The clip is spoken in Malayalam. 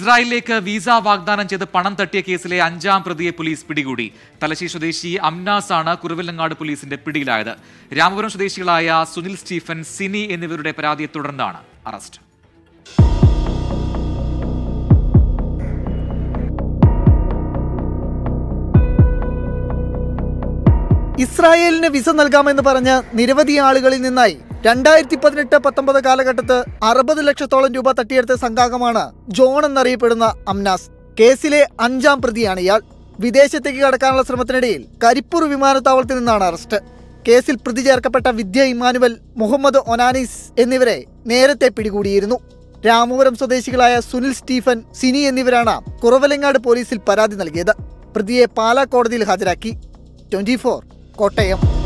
ഇസ്രായേലിലേക്ക് വിസ വാഗ്ദാനം ചെയ്ത് പണം തട്ടിയ കേസിലെ അഞ്ചാം പ്രതിയെ പോലീസ് പിടികൂടി തലശ്ശേരി സ്വദേശി അംനാസ് ആണ് കുറുവിലങ്ങാട് പോലീസിന്റെ പിടിയിലായത് രാമപുരം സ്വദേശികളായ സുനിൽ സ്റ്റീഫൻ സിനി എന്നിവരുടെ പരാതിയെ തുടർന്നാണ് അറസ്റ്റ് ഇസ്രായേലിന് വിസ നൽകാമെന്ന് പറഞ്ഞ് നിരവധി ആളുകളിൽ നിന്നായി രണ്ടായിരത്തി പതിനെട്ട് പത്തൊമ്പത് കാലഘട്ടത്ത് അറുപത് ലക്ഷത്തോളം രൂപ തട്ടിയെടുത്ത സംഘാംഗമാണ് ജോൺ എന്നറിയപ്പെടുന്ന അംനാസ് കേസിലെ അഞ്ചാം പ്രതിയാണ് ഇയാൾ വിദേശത്തേക്ക് കടക്കാനുള്ള ശ്രമത്തിനിടയിൽ കരിപ്പൂർ വിമാനത്താവളത്തിൽ നിന്നാണ് അറസ്റ്റ് കേസിൽ പ്രതി ചേർക്കപ്പെട്ട വിദ്യ ഇമാനുവൽ മുഹമ്മദ് ഒനാനിസ് എന്നിവരെ നേരത്തെ പിടികൂടിയിരുന്നു രാമപുരം സ്വദേശികളായ സുനിൽ സ്റ്റീഫൻ സിനി എന്നിവരാണ് കുറവലങ്ങാട് പോലീസിൽ പരാതി നൽകിയത് പ്രതിയെ പാലാ കോടതിയിൽ ഹാജരാക്കി ട്വന്റി കോട്ടയം